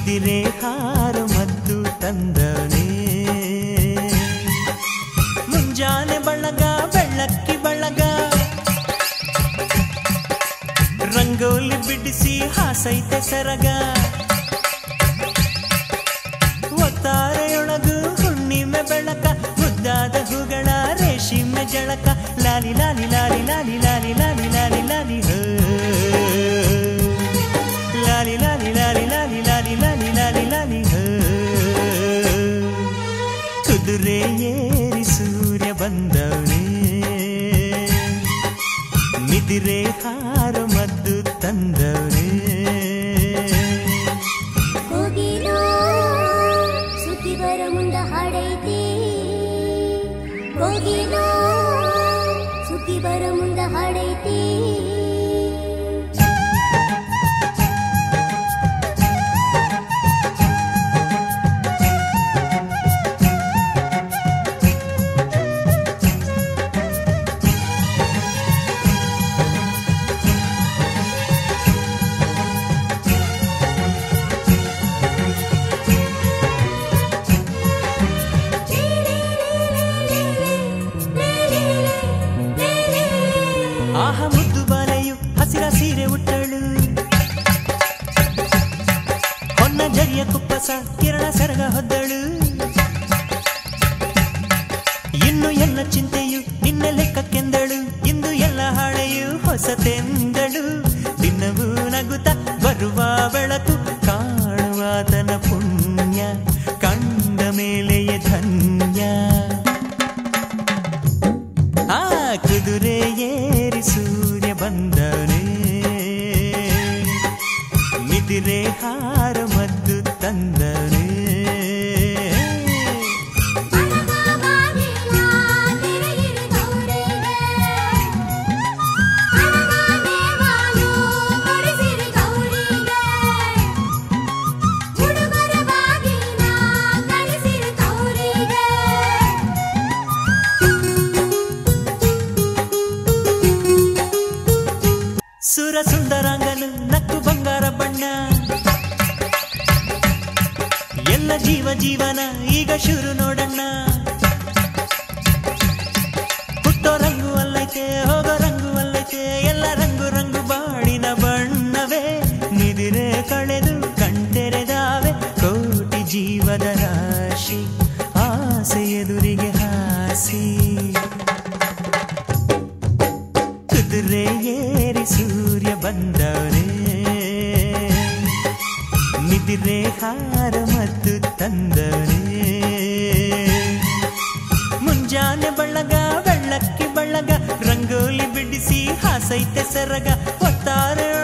ನಿದಿರೆ ಹಾರು ಮದ್ದು ತಂದವನೇ ಮುಂಜಾನೆ ಬಳಗ ಬೆಳ್ಳಕ್ಕಿ ಬಳಗ ರಂಗೋಲಿ ಬಿಡಿಸಿ ಹಾಸೈತೆ ಸರಗ ಒತ್ತಾರೆಯೊಳಗು ಹುಣ್ಣಿಮೆ ಬೆಳಕ ಮುದ್ದಾದ ಹೂಗಳ ರೇಷಿಮೆ ಜಳಕ ಲಾಲಿ ಲಾಲಿ ಲಾಲಿ ಲಾಲಿ ಲಾಲಿ ಲಾಲಿ ಲಾಲಿ ಲಾಲಿ ಹೋ. ಲಾಲಿ ಲಾಲಿ ಲಾಲಿ ಲಾಲಿ ಲಾಲಿ ಲಾಲಿ ಲಾಲಿ ಲಾಲಿ ಹೋ. ಕುದುರೆ ಏರಿ ಸೂರ್ಯ ಬಂದವನೇ ನಿದಿರೆ ಹಾರು ಮದ್ದು ತಂದವನೇ ಹೋಗಿನೋ ಸುದ್ದಿ ಬರ ಮುಂದ ಹಾಡೈತಿ ಹೋಗಿನೋ ಸುದ್ದಿ ಬರ ಮುಂದ ಹಾಡೈತಿ ಆಹ ಮುದ್ದು ಬಾಲೆಯು ಹಸಿರ ಸೀರೆ ಉಟ್ಟಳು ಹೊನ್ನ ಜರಿಯ ಕುಪ್ಪಸ ಕಿರಣ ಸರಗ ಹೊದ್ದಳು ಇನ್ನು ಎಲ್ಲ ಚಿಂತೆಯು ನಿನ್ನ ಲೆಕ್ಕಕ್ಕೆಂದಳು ಇಂದು ಎಲ್ಲ ಹಾಳೆಯು ಹೊಸತೆಂದಳು ದಿನವೂ ನಗುತ್ತ ಬರುವ ಬೆಳಕು ಕಾಣುವಾತನ ಪುಣ್ಯ ಕಂಡ ಮೇಲೆಯೇ ಧನ್ಯ ಆ ಕುದುರೆ ಏರಿ ಸೂರ್ಯ ಬಂದವನೇ ನಿದಿರೆ ಹಾರ ಮದ್ದು ತಂದವನೇ ಸುರ ಸುಂದರಾಂಗನು ನಕ್ಕು ಬಂಗಾರ ಬಣ್ಣ ಎಲ್ಲ ಜೀವ ಜೀವನ ಈಗ ಶುರು ನೋಡಣ್ಣ ಹುಟ್ಟೋ ರಂಗು ಅಲ್ಲೈತೆ ಹೋಗೋ ರಂಗು ಅಲ್ಲೈತೆ ಎಲ್ಲ ರಂಗು ರಂಗು ಬಾಳಿನ ಬಣ್ಣವೇ ನಿದಿರೆ ಕಳೆದು ಕಣ್ತೆರೆದಾವೆ ಕೋಟಿ ಜೀವದ ರಾಶಿ ಆಸೆ ಎದುರಿಗೆ ಹಾಸಿ ಕುದುರೆ ಏರಿ ಸೂರ್ಯ ಬಂದವನೇ ನಿದಿರೆ ಹಾರ ಮತ್ತು ತಂದವನೇ ಮುಂಜಾನೆ ಬಳಗ ಬೆಳ್ಳಕ್ಕಿ ಬಳಗ ರಂಗೋಲಿ ಬಿಡಿಸಿ ಹಾಸೈತೆ ಸರಗ ಒತ್ತಾರೆ